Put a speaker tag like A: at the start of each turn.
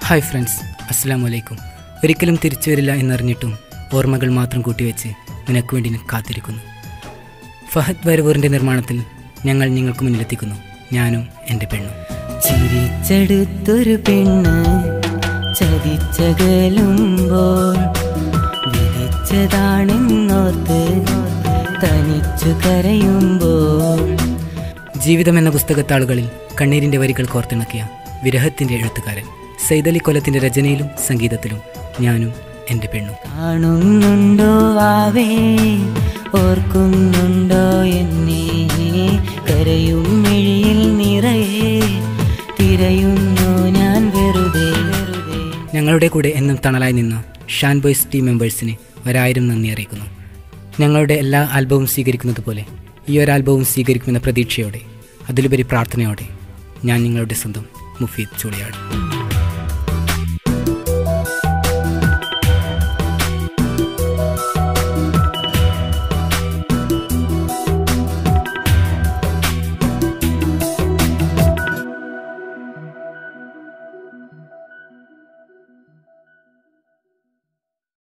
A: hi friends അസ്സാം വലൈക്കും ഒരിക്കലും തിരിച്ചു വരില്ല എന്നറിഞ്ഞിട്ടും ഓർമ്മകൾ മാത്രം കൂട്ടിവെച്ച് നിനക്ക് വേണ്ടി ഞാൻ കാത്തിരിക്കുന്നു ഫഹദ് വരവൂറിൻ്റെ നിർമ്മാണത്തിൽ ഞങ്ങൾ നിങ്ങൾക്ക് മുന്നിലെത്തിക്കുന്നു ഞാനും എൻ്റെ പെണ്ണും
B: ചിരിച്ചെടുത്തൊരു പെണ്ണ് ചതിച്ചകലുമ്പോൾ വിധിച്ചതാണെന്നോർത്ത് തനിച്ചു കരയുമ്പോൾ
A: ജീവിതം എന്ന പുസ്തകത്താളുകളിൽ കണ്ണീരിൻ്റെ വരികൾ കോർത്തിണക്കിയ വിരഹത്തിൻ്റെ എഴുത്തുകാരൻ സൈതലി കൊലത്തിൻ്റെ രചനയിലും സംഗീതത്തിലും ഞാനും എൻ്റെ പെണ്ണും
B: കാണുന്നുണ്ടോ വാവേ ഓർക്കുന്നുണ്ടോ എന്നെ കരയും മിഴിയിൽ നിറയെ തിരയുന്നു ഞാൻ വെറുതെ വെറുതെ
A: ഞങ്ങളുടെ കൂടെ എന്നും തണലായി നിന്ന ഷാൻ ബോയ്സ് ടീം മെമ്പേഴ്സിന് ഒരായിരം നന്ദി അറിയിക്കുന്നു ഞങ്ങളുടെ എല്ലാ ആൽബവും സ്വീകരിക്കുന്നത് പോലെ ഈ ഒരു ആൽബവും സ്വീകരിക്കുമെന്ന പ്രതീക്ഷയോടെ അതിലുപരി പ്രാർത്ഥനയോടെ ഞാൻ നിങ്ങളുടെ സ്വന്തം മുഫീദ് ചൂളിയാട്